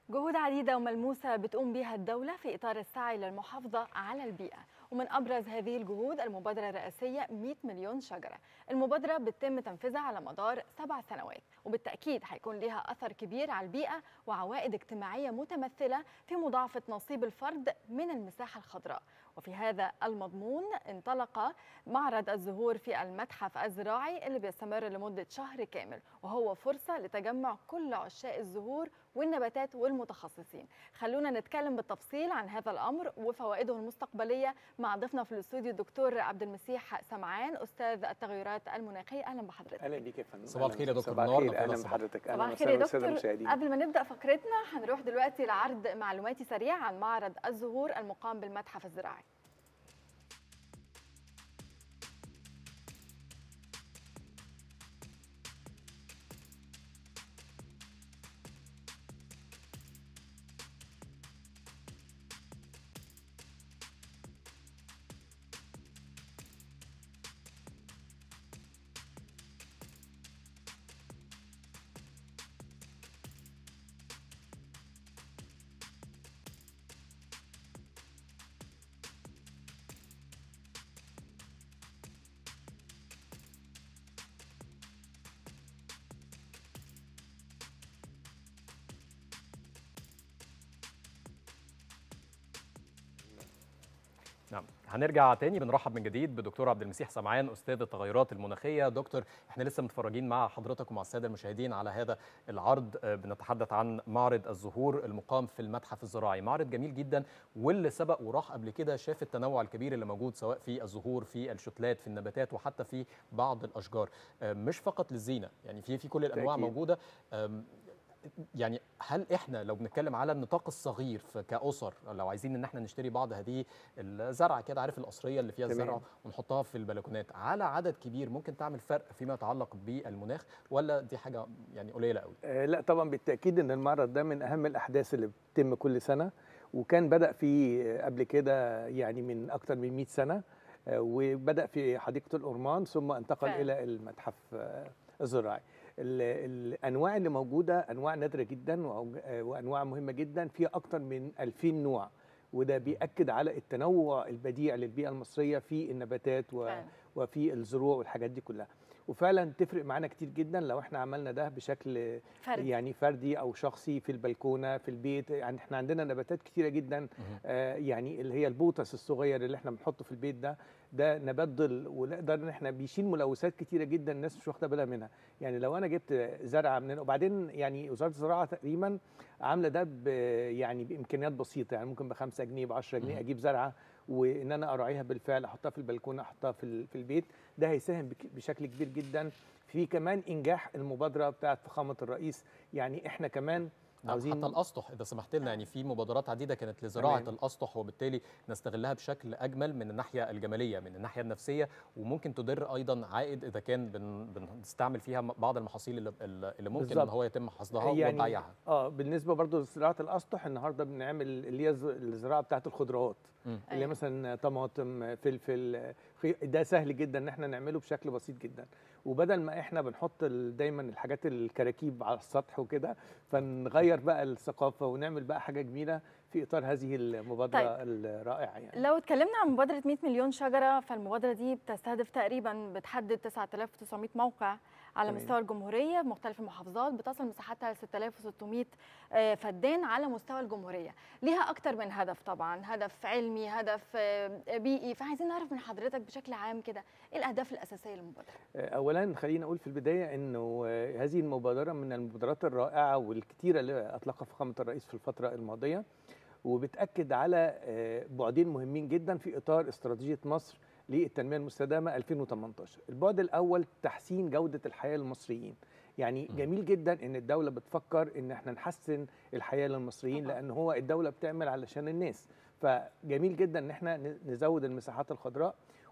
جهود عديدة وملموسة بتقوم بها الدولة في إطار السعي للمحافظة على البيئة ومن أبرز هذه الجهود المبادرة الرئاسية 100 مليون شجرة المبادرة بتتم تنفيذها على مدار سبع سنوات وبالتأكيد هيكون لها أثر كبير على البيئة وعوائد اجتماعية متمثلة في مضاعفة نصيب الفرد من المساحة الخضراء وفي هذا المضمون انطلق معرض الزهور في المتحف الزراعي اللي بيستمر لمدة شهر كامل وهو فرصة لتجمع كل عشاق الزهور والنباتات والمتخصصين خلونا نتكلم بالتفصيل عن هذا الأمر وفوائده المستقبلية مع ضيفنا في الاستوديو الدكتور عبد المسيح سمعان أستاذ التغيرات المناخية أهلا بحضرتك اهلا بيك يا فندم صباح الخير يا دكتور صباح منورنا الخير في اهلا الصباح. بحضرتك صباح اهلا الخير يا وسهلا بالساده دكتور المشاهدين قبل ما نبدأ فقرتنا هنروح دلوقتي لعرض معلوماتي سريع عن معرض الزهور المقام بالمتحف الزراعي نعم هنرجع تاني بنرحب من جديد بدكتور عبد المسيح سمعان استاذ التغيرات المناخيه دكتور احنا لسه متفرجين مع حضرتك ومع الساده المشاهدين على هذا العرض آه، بنتحدث عن معرض الزهور المقام في المتحف الزراعي معرض جميل جدا واللي سبق وراح قبل كده شاف التنوع الكبير اللي موجود سواء في الزهور في الشتلات في النباتات وحتى في بعض الاشجار آه، مش فقط للزينه يعني في في كل الانواع بالتأكيد. موجوده آم، يعني هل احنا لو بنتكلم على النطاق الصغير في كاسر لو عايزين ان احنا نشتري بعض هذه الزرعه كده عارف القصريه اللي فيها تمام. الزرع ونحطها في البلكونات على عدد كبير ممكن تعمل فرق فيما يتعلق بالمناخ ولا دي حاجه يعني قليله قوي آه لا طبعا بالتاكيد ان المعرض ده من اهم الاحداث اللي بتتم كل سنه وكان بدا فيه آه، قبل كده يعني من اكتر من 100 سنه آه، وبدا في حديقه الأورمان ثم انتقل فعلا. الى المتحف آه، الزراعي ال- الانواع اللي موجوده انواع نادره جدا وأو- آه، وانواع مهمه جدا في اكتر من 2000 نوع وده بيأكد على التنوع البديع للبيئه المصريه في النباتات و... فعلا. وفي الزروع والحاجات دي كلها وفعلا تفرق معانا كتير جدا لو احنا عملنا ده بشكل فرد يعني فردي او شخصي في البلكونه في البيت يعني احنا عندنا نباتات كتيره جدا آه يعني اللي هي البوتس الصغير اللي احنا بنحطه في البيت ده ده نبات ظل ونقدر ان احنا بيشيل ملوثات كتيره جدا الناس مش واخده بالها منها يعني لو انا جبت زرعه من وبعدين يعني وزاره الزراعه تقريبا عامله ده ب- يعني بامكانيات بسيطه يعني ممكن ب 5 جنيه ب 10 جنيه مهم. اجيب زرعه وان انا اراعيها بالفعل احطها في البلكونه احطها في ال- في البيت ده هيساهم بك- بشكل كبير جدا في كمان انجاح المبادره بتاعت فخامه الرئيس يعني احنا كمان نعم عاوزين حتى الاسطح اذا سمحت لنا يعني في مبادرات عديده كانت لزراعه تمام. الاسطح وبالتالي نستغلها بشكل اجمل من الناحيه الجماليه من الناحيه النفسيه وممكن تدر ايضا عائد اذا كان بن بنستعمل فيها بعض المحاصيل اللي, اللي ممكن بالظبط. ان هو يتم حصدها يعني وبيعها اه بالنسبه برضو لزراعه الاسطح النهارده بنعمل اللي هي الز- الزراعه بتاعت الخضروات مم. اللي هي أيوة. مثلا طماطم فلفل خي- ده سهل جدا ان احنا نعمله بشكل بسيط جدا وبدل ما احنا بنحط ال- دايما الحاجات الكراكيب على السطح وكده فنغير بقى الثقافه ونعمل بقى حاجه جميله في اطار هذه المبادره طيب. الرائعه يعني لو اتكلمنا عن مبادرة 100 مليون شجرة فالمبادرة دي بتستهدف تقريبا بتحدد 9900 موقع على تمام. مستوى الجمهورية في مختلف المحافظات بتصل مساحتها ل 6600 آه، فدان على مستوى الجمهورية ليها أكتر من هدف طبعا هدف علمي هدف آه، بيئي فعايزين نعرف من حضرتك بشكل عام كده إيه الأهداف الأساسية للمبادرة اولا خلينا اقول في البدايه انه آه، هذه المبادره من المبادرات الرائعه والكثيره اللي اطلقها فخامه الرئيس في الفتره الماضيه وبتاكد على آه، بعدين مهمين جدا في اطار استراتيجيه مصر للتنميه المستدامه 2018 البعد الاول تحسين جوده الحياه للمصريين يعني م. جميل جدا ان الدوله بتفكر ان احنا نحسن الحياه للمصريين طبعاً. لان هو الدوله بتعمل علشان الناس فجميل جدا ان احنا ن- نزود المساحات الخضراء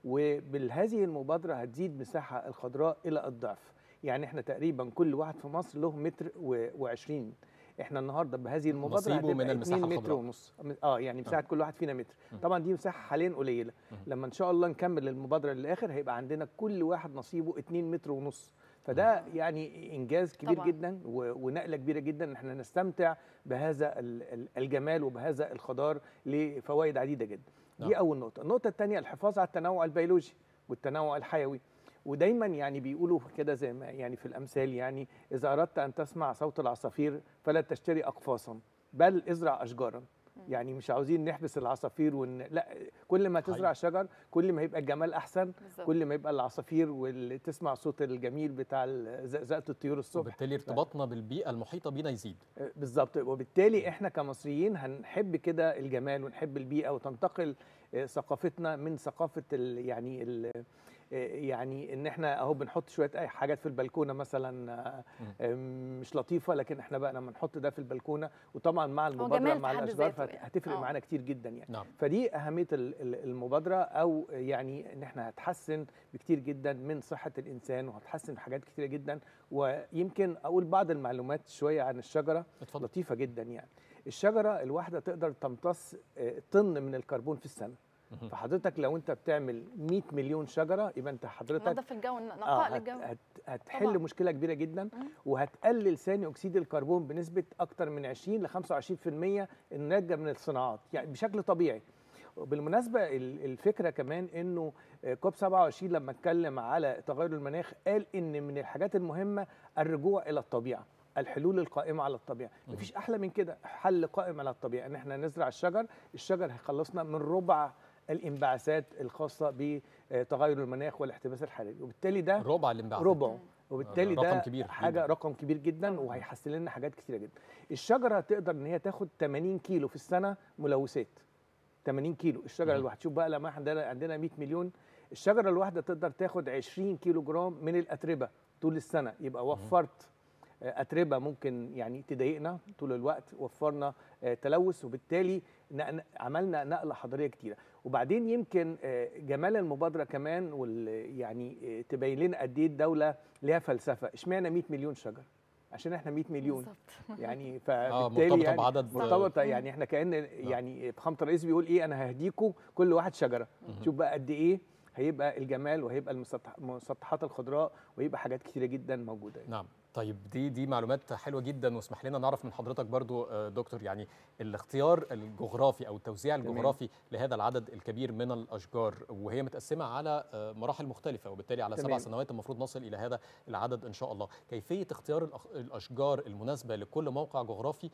وبهذه المبادره هتزيد مساحه الخضراء الى الضعف يعني احنا تقريبا كل واحد في مصر له متر و20 احنا النهارده بهذه المبادره نصيبه من هتبقى المساحة 2 متر الخضراء. ونص اه يعني مساحه كل واحد فينا متر م. طبعا دي مساحه حاليا قليله م. لما ان شاء الله نكمل المبادره للاخر هيبقى عندنا كل واحد نصيبه 2 متر ونص فده يعني انجاز كبير طبعاً. جدا و- ونقله كبيره جدا ان احنا نستمتع بهذا ال- ال- الجمال وبهذا الخضار لفوائد عديده جدا نعم. دي اول نقطه النقطه الثانيه الحفاظ على التنوع البيولوجي والتنوع الحيوي ودايما يعني بيقولوا كده زي ما يعني في الامثال يعني اذا اردت ان تسمع صوت العصافير فلا تشتري اقفاصا بل ازرع اشجارا يعني مش عاوزين نحبس العصافير ون... لا كل ما تزرع حقيقي. شجر كل ما يبقى الجمال احسن بالظبط. كل ما يبقى العصافير واللي تسمع صوت الجميل بتاع زقزقه الطيور الصبح وبالتالي ارتباطنا بالبيئه المحيطه بينا يزيد بالظبط وبالتالي احنا كمصريين هنحب كده الجمال ونحب البيئه وتنتقل آه، ثقافتنا من ثقافه ال يعني ال يعني ان احنا اهو بنحط شويه اي حاجات في البلكونه مثلا آه، آه، مش لطيفه لكن احنا بقى لما نحط ده في البلكونه وطبعا مع المبادره جمال مع في حد الاشجار ذاته يعني. هتفرق آه. معانا كتير جدا يعني نعم فدي اهميه ال- ال- المبادره او يعني ان احنا هتحسن بكتير جدا من صحه الانسان وهتحسن حاجات كتيره جدا ويمكن اقول بعض المعلومات شويه عن الشجره اتفضل لطيفه جدا يعني الشجره الواحده تقدر تمتص آه، طن من الكربون في السنه مهم. فحضرتك لو انت بتعمل 100 مليون شجره يبقى انت حضرتك نظف الجو اه نقاء هت للجو هت هتحل طبعاً. مشكله كبيره جدا مم. وهتقلل ثاني اكسيد الكربون بنسبه اكتر من 20 ل 25% الناتجه من الصناعات يعني بشكل طبيعي بالمناسبه ال- الفكره كمان انه آه، كوب 27 لما اتكلم على تغير المناخ قال ان من الحاجات المهمه الرجوع الى الطبيعه الحلول القائمه على الطبيعه مم. مفيش احلى من كده حل قائم على الطبيعه ان احنا نزرع الشجر الشجر هيخلصنا من ربع الانبعاثات الخاصه بتغير المناخ والاحتباس الحراري وبالتالي ده ربع الانبعاث ربعه وبالتالي رقم ده كبير حاجه جداً. رقم كبير جدا وهيحسن لنا حاجات كتيره جدا الشجره تقدر ان هي تاخد 80 كيلو في السنه ملوثات 80 كيلو الشجره مم. الواحده شوف بقى لما احنا عندنا عندنا 100 مليون الشجره الواحده تقدر تاخد 20 كيلو جرام من الاتربه طول السنه يبقى وفرت آه، اتربه ممكن يعني تضايقنا طول الوقت وفرنا آه، تلوث وبالتالي نقل- عملنا نقله حضاريه كتيره وبعدين يمكن آه، جمال المبادره كمان وال يعني آه، تبين لنا قد ايه الدوله ليها فلسفه اشمعنى 100 مليون شجر عشان احنا 100 مليون بالظبط يعني اه فبالتالي مرتبطه يعني بعدد مرتبطه يعني احنا كان يعني فخامه الرئيس بيقول ايه انا ههديكوا كل واحد شجره شوف بقى قد ايه هيبقى الجمال وهيبقى المسطح- المسطحات الخضراء وهيبقى حاجات كتيره جدا موجوده يعني. نعم طيب دي دي معلومات حلوه جدا واسمح لنا نعرف من حضرتك برضو آه، دكتور يعني الاختيار الجغرافي او التوزيع تمام. الجغرافي لهذا العدد الكبير من الاشجار وهي متقسمه على آه، مراحل مختلفه وبالتالي على سبع تمام. سنوات المفروض نصل الى هذا العدد ان شاء الله كيفيه اختيار الأخ- الاشجار المناسبه لكل موقع جغرافي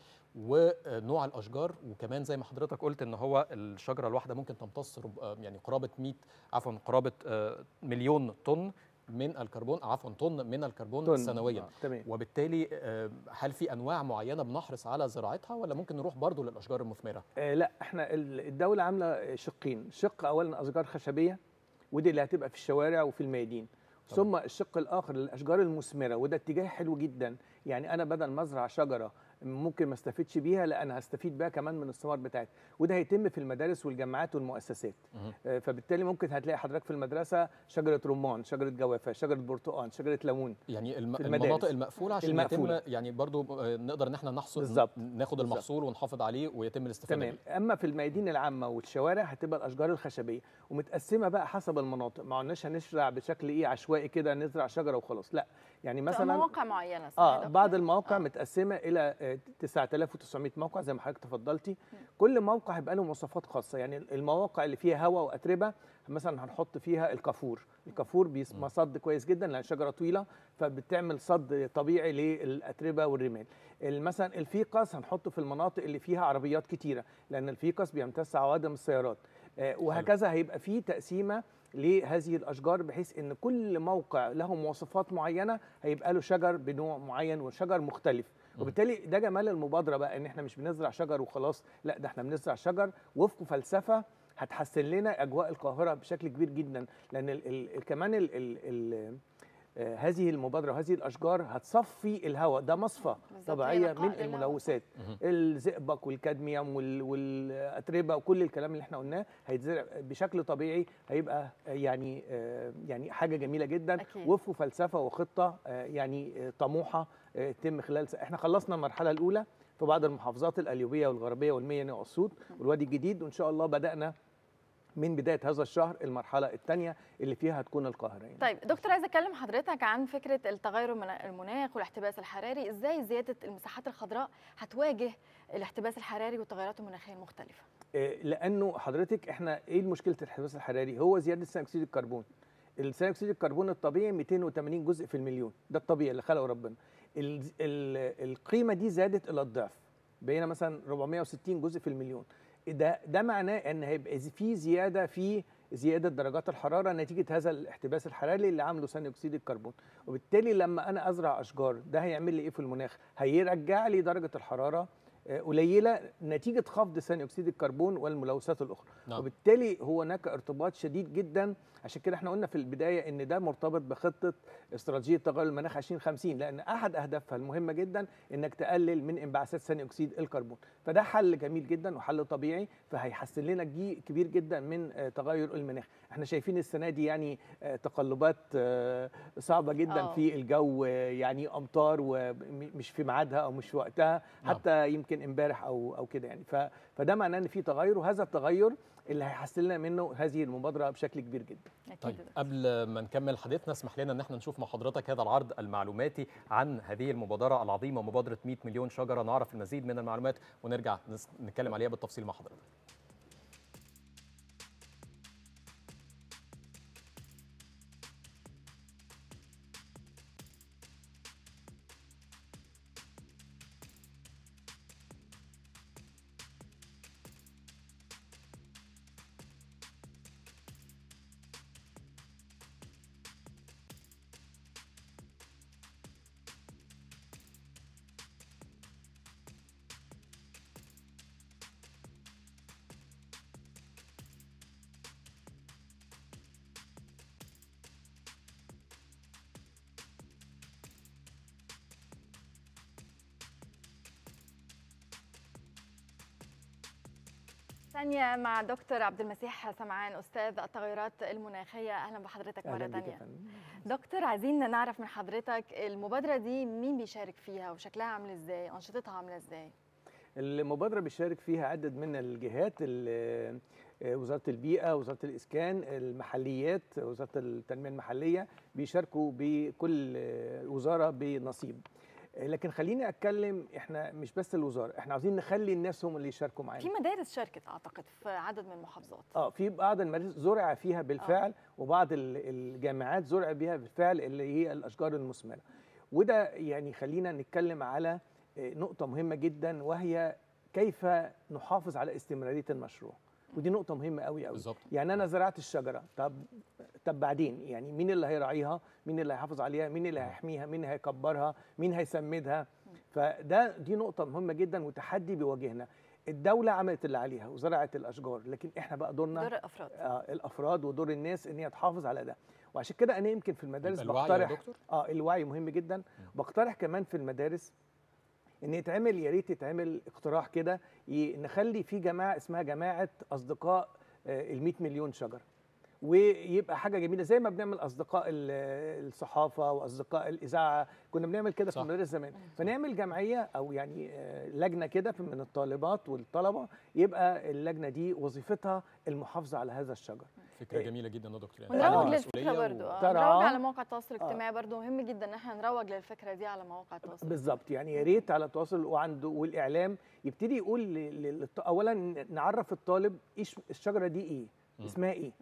ونوع الاشجار وكمان زي ما حضرتك قلت ان هو الشجره الواحده ممكن تمتص رب- آه، يعني قرابه 100 عفوا قرابه آه، مليون طن من الكربون عفوا طن من الكربون طن. سنويا آه، تمام وبالتالي آه، هل في انواع معينه بنحرص على زراعتها ولا ممكن نروح برضو للاشجار المثمره آه لا احنا ال- الدوله عامله شقين شق اولا اشجار خشبيه ودي اللي هتبقى في الشوارع وفي الميادين طبعا. ثم الشق الاخر للاشجار المثمره وده اتجاه حلو جدا يعني انا بدل ما ازرع شجره ممكن ما استفيدش بيها لا انا هستفيد بيها كمان من الثمار بتاعتها وده هيتم في المدارس والجامعات والمؤسسات مهم. آه، فبالتالي ممكن هتلاقي حضرتك في المدرسه شجره رمان شجره جوافه شجره برتقال شجره ليمون يعني الم... في المدارس. المناطق المقفوله عشان المقفولة. يتم يعني برضو آه، نقدر ان احنا نحصل بالظبط. ناخد بالظبط. المحصول ونحافظ عليه ويتم الاستفاده تمام منه. اما في الميادين العامه والشوارع هتبقى الاشجار الخشبيه ومتقسمه بقى حسب المناطق ما قلناش هنزرع بشكل ايه عشوائي كده نزرع شجره وخلاص لا يعني مثلا مثلا مواقع معينه صح اه يا دكتور؟ بعض المواقع آه. متقسمه الى آه، 9900 موقع زي ما حضرتك تفضلتي كل موقع هيبقى له مواصفات خاصه يعني المواقع اللي فيها هواء واتربه مثلا هنحط فيها الكافور الكافور بيسمى صد كويس جدا لان شجره طويله فبتعمل صد طبيعي للاتربه والرمال مثلا الفيقس هنحطه في المناطق اللي فيها عربيات كتيره لان الفيقس بيمتص عوادم السيارات آه، وهكذا هيبقى في تقسيمه لهذه الاشجار بحيث ان كل موقع له مواصفات معينه هيبقى له شجر بنوع معين وشجر مختلف وبالتالي ده جمال المبادره بقى ان احنا مش بنزرع شجر وخلاص لا ده احنا بنزرع شجر وفق فلسفه هتحسن لنا اجواء القاهره بشكل كبير جدا لان ال ال كمان ال ال ال آه، هذه المبادره وهذه الاشجار هتصفي الهواء ده مصفى بالظبط، طبيعيه هي نقاء من للهواء. الملوثات مهم. الزئبق والكادميوم وال- والاتربه وكل الكلام اللي احنا قلناه هيتزرع بشكل طبيعي هيبقى آه، يعني آه، يعني حاجه جميله جدا أكيد. وفق فلسفه وخطه آه، يعني آه، طموحه آه، تتم خلال س... احنا خلصنا المرحله الاولى في بعض المحافظات القليوبيه والغربيه والميناء والاسيوط والوادي الجديد وان شاء الله بدانا من بدايه هذا الشهر المرحله الثانيه اللي فيها هتكون القاهره يعني. طيب دكتور عايزه اكلم حضرتك عن فكره التغير المنا- المناخ والاحتباس الحراري ازاي زياده المساحات الخضراء هتواجه الاحتباس الحراري والتغيرات المناخيه المختلفه آه، لانه حضرتك احنا ايه مشكله الاحتباس الحراري هو زياده ثاني اكسيد الكربون الثاني اكسيد الكربون الطبيعي 280 جزء في المليون ده الطبيعي اللي خلقه ربنا ال ال القيمه دي زادت الى الضعف بقينا مثلا 460 جزء في المليون ده ده معناه ان هيبقى في زياده في زياده درجات الحراره نتيجه هذا الاحتباس الحراري اللي عامله ثاني اكسيد الكربون وبالتالي لما انا ازرع اشجار ده هيعمل لي ايه في المناخ هيرجع لي درجه الحراره آه، قليله نتيجه خفض ثاني اكسيد الكربون والملوثات الاخرى نعم. وبالتالي هو هناك ارتباط شديد جدا عشان كده احنا قلنا في البدايه ان ده مرتبط بخطه استراتيجيه تغير المناخ 2050 لان احد اهدافها المهمه جدا انك تقلل من انبعاثات ثاني اكسيد الكربون فده حل جميل جدا وحل طبيعي فهيحسن لنا جي كبير جدا من آه، تغير المناخ احنا شايفين السنه دي يعني آه، تقلبات آه، صعبه جدا آه. في الجو آه، يعني امطار ومش في ميعادها او مش في وقتها نعم. حتى يمكن امبارح او او كده يعني ف- فده معناه ان في تغير وهذا التغير اللي هيحسن لنا منه هذه المبادره بشكل كبير جدا اكيد طيب دكتور. قبل ما نكمل حديثنا اسمح لنا ان احنا نشوف مع حضرتك هذا العرض المعلوماتي عن هذه المبادره العظيمه مبادره 100 مليون شجره نعرف المزيد من المعلومات ونرجع نس- نتكلم عليها بالتفصيل مع حضرتك ثانية مع دكتور عبد المسيح سمعان أستاذ التغيرات المناخية أهلا بحضرتك مرة أهلاً بك يا ثانية فندم. دكتور عايزين نعرف من حضرتك المبادرة دي مين بيشارك فيها وشكلها عامل ازاي أنشطتها عاملة ازاي المبادره بيشارك فيها عدد من الجهات ال- آه، وزاره البيئه وزاره الاسكان المحليات وزاره التنميه المحليه بيشاركوا بكل آه، وزاره بنصيب آه، لكن خليني اتكلم احنا مش بس الوزاره احنا عاوزين نخلي الناس هم اللي يشاركوا معانا في مدارس شاركت أعتقد في عدد من المحافظات اه في بعض المدارس زرع فيها بالفعل وبعض ال- الجامعات زرع بها بالفعل اللي هي الاشجار المثمره وده يعني خلينا نتكلم على آه، نقطه مهمه جدا وهي كيف نحافظ على استمراريه المشروع ودي نقطه مهمه قوي قوي بالظبط يعني انا زرعت الشجره طب طب بعدين يعني مين اللي هيراعيها مين اللي هيحافظ عليها مين اللي هيحميها مين هيكبرها مين هيسمدها فده دي نقطه مهمه جدا وتحدي بيواجهنا الدوله عملت اللي عليها وزرعت الاشجار لكن احنا بقى دورنا دور الأفراد آه الافراد ودور الناس ان هي تحافظ على ده وعشان كده انا يمكن في المدارس يبقى الوعي يا بقترح دكتور اه الوعي مهم جدا بقترح كمان في المدارس ان يتعمل يا ريت يتعمل اقتراح كده ي- نخلي في جماعه اسمها جماعه اصدقاء ال 100 مليون شجره ويبقى حاجه جميله زي ما بنعمل اصدقاء ال- الصحافه واصدقاء الاذاعه كنا بنعمل كده في صح. المدارس زمان فنعمل جمعيه او يعني آه، لجنه كده في- من الطالبات والطلبه يبقى اللجنه دي وظيفتها المحافظه على هذا الشجر فكره إيه. جميله جدا يا دكتور ونروج آه. للفكرة مسؤولية برضو و- آه، ترى نروج آه. على مواقع التواصل الاجتماعي برضو مهم جدا ان احنا نروج للفكرة دي على مواقع التواصل بالظبط يعني يا ريت على التواصل وعنده والاعلام يبتدي يقول ل- ل- للط- اولا نعرف الطالب ايش الشجره دي ايه مم. اسمها ايه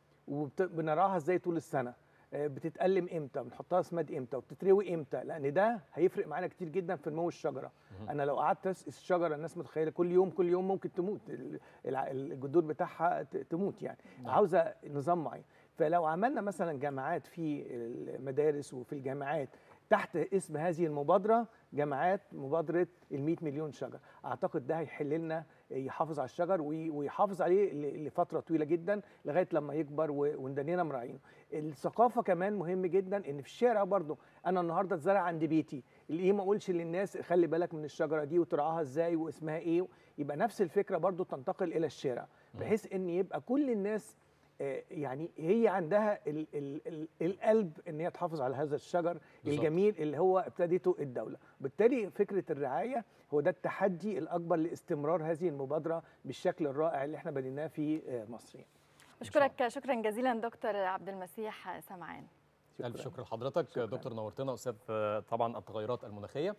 وبنراها ازاي طول السنه آه، بتتألم امتى بنحطها سماد امتى وبتتروي امتى لان ده هيفرق معانا كتير جدا في نمو الشجره مهم. انا لو قعدت اسقي الشجره الناس متخيله كل يوم كل يوم ممكن تموت ال- الع- الجذور بتاعها ت- تموت يعني نعم. عاوزه نظام معين فلو عملنا مثلا جامعات في المدارس وفي الجامعات تحت اسم هذه المبادره جامعات مبادره ال 100 مليون شجر اعتقد ده هيحل لنا يحافظ على الشجر وي- ويحافظ عليه ل- لفتره طويله جدا لغايه لما يكبر و- وندنينا مراعينه الثقافه كمان مهم جدا ان في الشارع برضو انا النهارده اتزرع عند بيتي ليه ما اقولش للناس خلي بالك من الشجره دي وترعاها ازاي واسمها ايه يبقى نفس الفكره برضو تنتقل الى الشارع بحيث ان يبقى كل الناس آه، يعني هي عندها ال ال ال القلب ان هي تحافظ على هذا الشجر بالظبط. الجميل اللي هو ابتدته الدوله بالتالي فكره الرعايه هو ده التحدي الاكبر لاستمرار هذه المبادره بالشكل الرائع اللي احنا بديناه في آه، مصر يعني. أشكرك شكرا جزيلا دكتور عبد المسيح سمعان الف شكر لحضرتك دكتور نورتنا استاذ طبعا التغيرات المناخيه